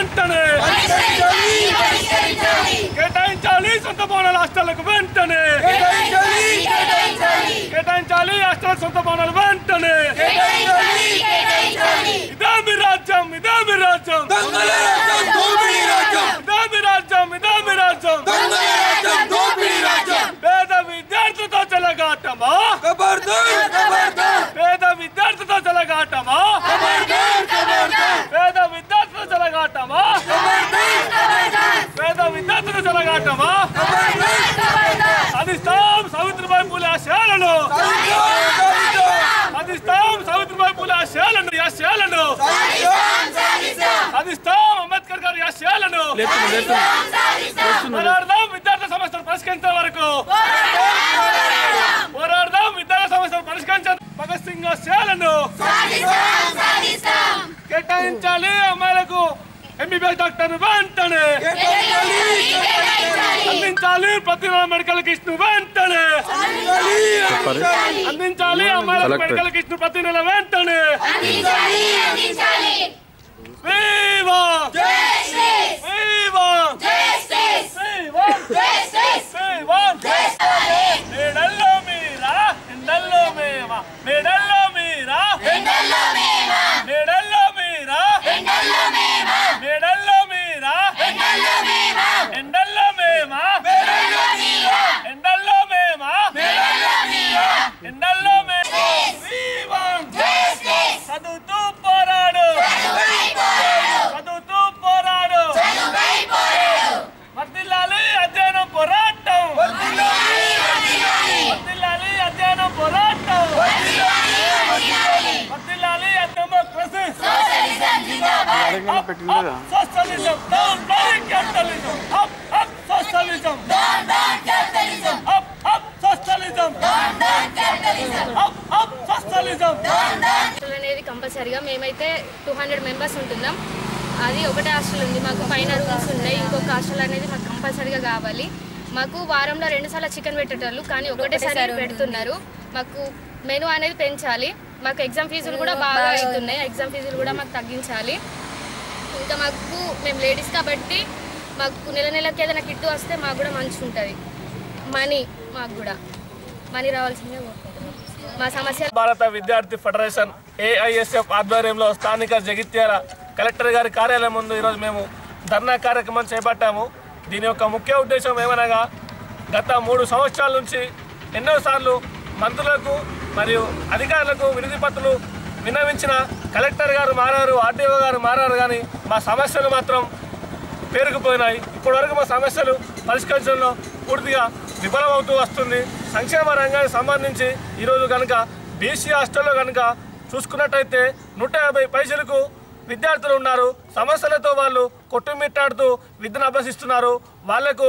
వెంటనే కేటాయించాలి సొంత భవనాల హాస్టళ్లకు వెంటనే కేటాయించాలి హాస్టల్ సొంత భవనాలు వెంటనే ఇదే మీ రాజ్యం ఇదే మీ రాజ్యం దొంగల రాజ్యం దోపిడీ రాజ్యం ఇదే మీ రాజ్యం ఇదే మీ రాజ్యం దొంగల రాజ్యం దోపిడీ రాజ్యం పేద విద్యార్థులతో చెలగాటమా ఖబర్దార్ ఖబర్దార్ పేద విద్యార్థులతో చెలగాటమా ఖబర్దార్ ఖబర్దార్ పేద విద్యార్థులతో చెలగాటమా పేద విద్యార్థులతో చెలగాటమా సాధిస్తాం సావిత్రిబాయి పూలే ఆశయాలను సాధిస్తాం సావిత్రిబాయి పూలే ఆశయాలను ఆశయాలను సాధిస్తాం అంబేద్కర్ గారి ఆశయాలను పోరాడదాం విద్యార్థి సమస్యలు పరిష్కరించే వరకు పోరాడదాం విద్యార్థి సమస్యలు పరిష్కరించే భగత్ సింగ్ ఆశయాలను కేటాయించాలి అమ్మాయిలకు ఎంబీబీఎస్ డాక్టర్ వెంటనే అందించాలి ప్రతి నెల మెడికల్ కిట్ వెంటనే అందించాలి అమ్మాయిలకు మెడికల్ కిట్ ప్రతి నెల వెంటనే వివా వివా వివా వివా మేడల్లో మీరా ఎండల్లో మేమా మేడల్లో మీరా మేడల్లో మీరా మేడల్లో మీరా ఎండల్లో మేమా ఎండల్లో మేమా ఎండల్లో మే వివా చదువుతూ పోరాడు చదువుతూ పోరాడు వర్దిల్లాలి అధ్యయనం పోరాటం వర్దిల్లాలి అధ్యయనం పోరాటం వర్దిల్లాలి democracy socialism down down capitalism up up socialism up up socialism up up socialism hostel అనేది కంపల్సరీగా మేమైతే టూ హండ్రెడ్ మెంబర్స్ ఉంటున్నాం అది ఒకటే హాస్టల్ ఉంది మాకు పైన రూమ్స్ ఉన్నాయి ఇంకొక హాస్టల్ అనేది మాకు కంపల్సరీగా కావాలి మాకు వారంలో రెండు సార్లు చికెన్ పెట్టేటోళ్ళు కానీ ఒకటేసారి పెడుతున్నారు మాకు మెను అనేది పెంచాలి మాకు ఎగ్జామ్ ఫీజులు కూడా బాగా అవుతున్నాయి ఎగ్జామ్ ఫీజులు కూడా మాకు తగ్గించాలి ఇంకా మాకు మేము లేడీస్ కాబట్టి మాకు నెల నెలకి ఏదైనా కిట్టు వస్తే మాకు కూడా మంచిగా ఉంటుంది మనీ మాకు కూడా మనీ రావాల్సిందే కోరుకుంటున్నాం మా సమస్య భారత విద్యార్థి ఫెడరేషన్ ఏఐఎస్ఎఫ్ ఆధ్వర్యంలో స్థానిక జగిత్యాల కలెక్టర్ గారి కార్యాలయం ముందు ఈరోజు మేము ధర్నా కార్యక్రమం చేపట్టాము దీని యొక్క ముఖ్య ఉద్దేశం ఏమనగా గత మూడు సంవత్సరాల నుంచి ఎన్నోసార్లు మంత్రులకు మరియు అధికారులకు వినతి పత్రులు విన్నవించిన కలెక్టర్ గారు మారారు ఆర్డీఓ గారు మారారు కానీ మా సమస్యలు మాత్రం పేరుకుపోయినాయి ఇప్పటి వరకు మా సమస్యలు పరిష్కరించడంలో పూర్తిగా విఫలమవుతూ వస్తుంది సంక్షేమ రంగానికి సంబంధించి ఈరోజు కనుక బీసీ హాస్టల్లో కనుక చూసుకున్నట్టయితే నూట యాభై పైసలకు విద్యార్థులు ఉన్నారు సమస్యలతో వాళ్ళు కొట్టుమిట్టాడుతూ విద్యను అభ్యసిస్తున్నారు వాళ్లకు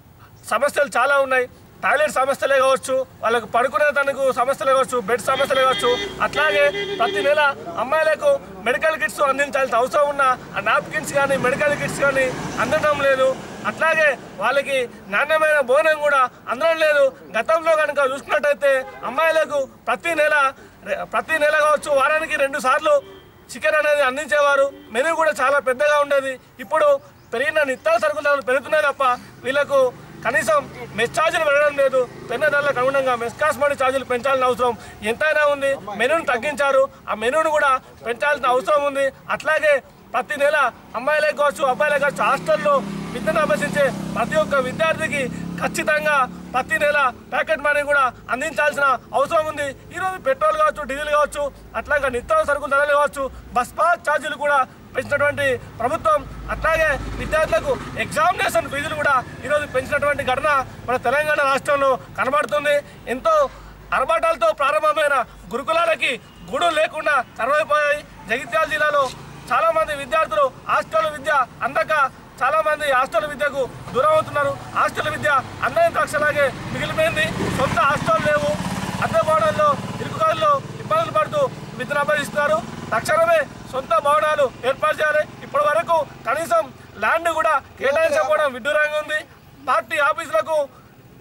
సమస్యలు చాలా ఉన్నాయి టాయిలెట్ సమస్యలే కావచ్చు వాళ్ళకు పడుకునే తనకు సమస్యలే కావచ్చు బెడ్ సమస్యలే కావచ్చు అట్లాగే ప్రతి నెల అమ్మాయిలకు మెడికల్ కిట్స్ అందించాల్సిన అవసరం ఉన్న ఆ నాప్కిన్స్ కానీ మెడికల్ కిట్స్ కానీ అందడం లేదు అట్లాగే వాళ్ళకి నాణ్యమైన భోజనం కూడా అందడం లేదు గతంలో కనుక చూసుకున్నట్టయితే అమ్మాయిలకు ప్రతి నెల ప్రతి నెల కావచ్చు వారానికి రెండు సార్లు చికెన్ అనేది అందించేవారు మెనూ కూడా చాలా పెద్దగా ఉండేది ఇప్పుడు పెరిగిన నిత్యావసర సరుకుల ధరలు పెరుగుతున్నాయి తప్ప వీళ్ళకు కనీసం మెస్ ఛార్జీలు పెరగడం లేదు పెన్న ధరలకు అనుగుణంగా మెస్ కాస్మోడి ఛార్జీలు పెంచాల్సిన అవసరం ఎంతైనా ఉంది మెనూను తగ్గించారు ఆ మెనూను కూడా పెంచాల్సిన అవసరం ఉంది అట్లాగే ప్రతి నెల అమ్మాయిలే కావచ్చు అబ్బాయిలే కావచ్చు హాస్టల్లో విద్యను అభ్యసించే ప్రతి ఒక్క విద్యార్థికి ఖచ్చితంగా ప్రతి నెల ప్యాకెట్ మనీ కూడా అందించాల్సిన అవసరం ఉంది ఈరోజు పెట్రోల్ కావచ్చు డీజిల్ కావచ్చు అట్లాగే నిత్యావసర సరుకుల ధరలు కావచ్చు బస్ పాస్ ఛార్జీలు కూడా పెంచినటువంటి ప్రభుత్వం అట్లాగే విద్యార్థులకు ఎగ్జామినేషన్ ఫీజులు కూడా ఈరోజు పెంచినటువంటి ఘటన మన తెలంగాణ రాష్ట్రంలో కనబడుతుంది ఎంతో అరబాటాలతో ప్రారంభమైన గురుకులాలకి గూడు లేకుండా కరువైపోయాయి జగిత్యాల జిల్లాలో చాలా మంది విద్యార్థులు హాస్టల్ విద్య అందక చాలా మంది హాస్టల్ విద్యకు దూరం అవుతున్నారు హాస్టల్ విద్య అన్నయ్య కక్షలాగే మిగిలిపోయింది సొంత హాస్టల్ లేవు అద్దె భవనాల్లో ఇరుకుగాల్లో ఇబ్బందులు పడుతూ విద్యను అభ్యసిస్తున్నారు తక్షణమే సొంత భవనాలు ఏర్పాటు చేయాలి ఇప్పటి వరకు కనీసం ల్యాండ్ కూడా కేటాయించకపోవడం విడ్డూరంగా ఉంది పార్టీ ఆఫీసులకు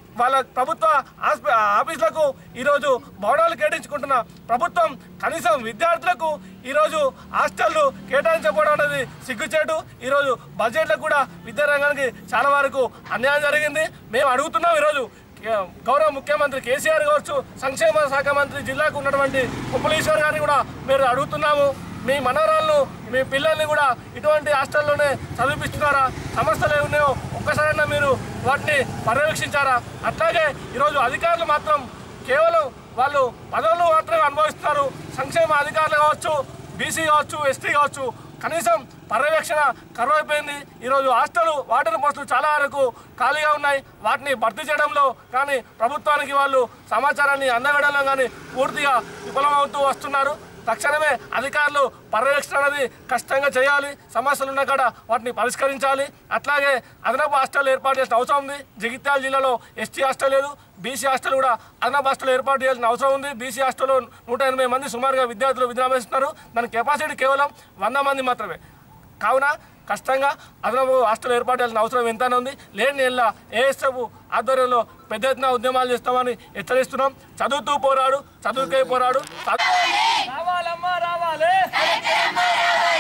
వాళ్ళ ప్రభుత్వ ఆస్ప- ఆఫీసులకు ఈరోజు భవనాలు కేటాయించుకుంటున్న ప్రభుత్వం కనీసం విద్యార్థులకు ఈరోజు హాస్టళ్లు కేటాయించకపోవడం అనేది సిగ్గుచేటు ఈరోజు బడ్జెట్లో కూడా విద్యారంగానికి చాలా వరకు అన్యాయం జరిగింది మేము అడుగుతున్నాం ఈరోజు కే- గౌరవ ముఖ్యమంత్రి కేసీఆర్ కావచ్చు సంక్షేమ శాఖ మంత్రి జిల్లాకు ఉన్నటువంటి కుప్పలీశ్వర్ గారిని కూడా మీరు అడుగుతున్నాము మీ మనవరాలను మీ పిల్లల్ని కూడా ఇటువంటి హాస్టల్లోనే చదివిపిస్తున్నారా సమస్యలు ఏమున్నాయో ఒక్కసారైనా మీరు వాటిని పర్యవేక్షించారా అట్లాగే ఈరోజు అధికారులు మాత్రం కేవలం వాళ్ళు పదవులు మాత్రమే అనుభవిస్తున్నారు సంక్షేమ అధికారులు కావచ్చు బీసీ కావచ్చు ఎస్టీ కావచ్చు కనీసం పర్యవేక్షణ కరువైపోయింది ఈరోజు హాస్టల్ వాటర్ పోస్టులు చాలా వరకు ఖాళీగా ఉన్నాయి వాటిని భర్తీ చేయడంలో కానీ ప్రభుత్వానికి వాళ్ళు సమాచారాన్ని అందవేయడంలో కానీ పూర్తిగా విఫలమవుతూ వస్తున్నారు తక్షణమే అధికారులు పర్యవేక్షణ అనేది కష్టంగా చేయాలి సమస్యలు ఉన్న కాడ వాటిని పరిష్కరించాలి అట్లాగే అదనపు హాస్టల్ ఏర్పాటు చేసిన అవసరం ఉంది జగిత్యాల జిల్లాలో ఎస్టీ హాస్టల్ లేదు బీసీ హాస్టల్ కూడా అదనపు హాస్టల్ ఏర్పాటు చేయాల్సిన అవసరం ఉంది బీసీ హాస్టల్లో నూట ఎనభై మంది సుమారుగా విద్యార్థులు విద్యాభ్యసిస్తున్నారు దాని కెపాసిటీ కేవలం వంద మంది మాత్రమే కావున కష్టంగా అదనపు హాస్టల్ ఏర్పాటు చేయాల్సిన అవసరం ఎంతైనా ఉంది లేని ఏళ్ళ ఏఎస్ఎఫ్ ఆధ్వర్యంలో పెద్ద ఎత్తున ఉద్యమాలు చేస్తామని హెచ్చరిస్తున్నాం చదువుతూ పోరాడు చదువుకే పోరాడు చదువు- రావాలమ్మా రావాలి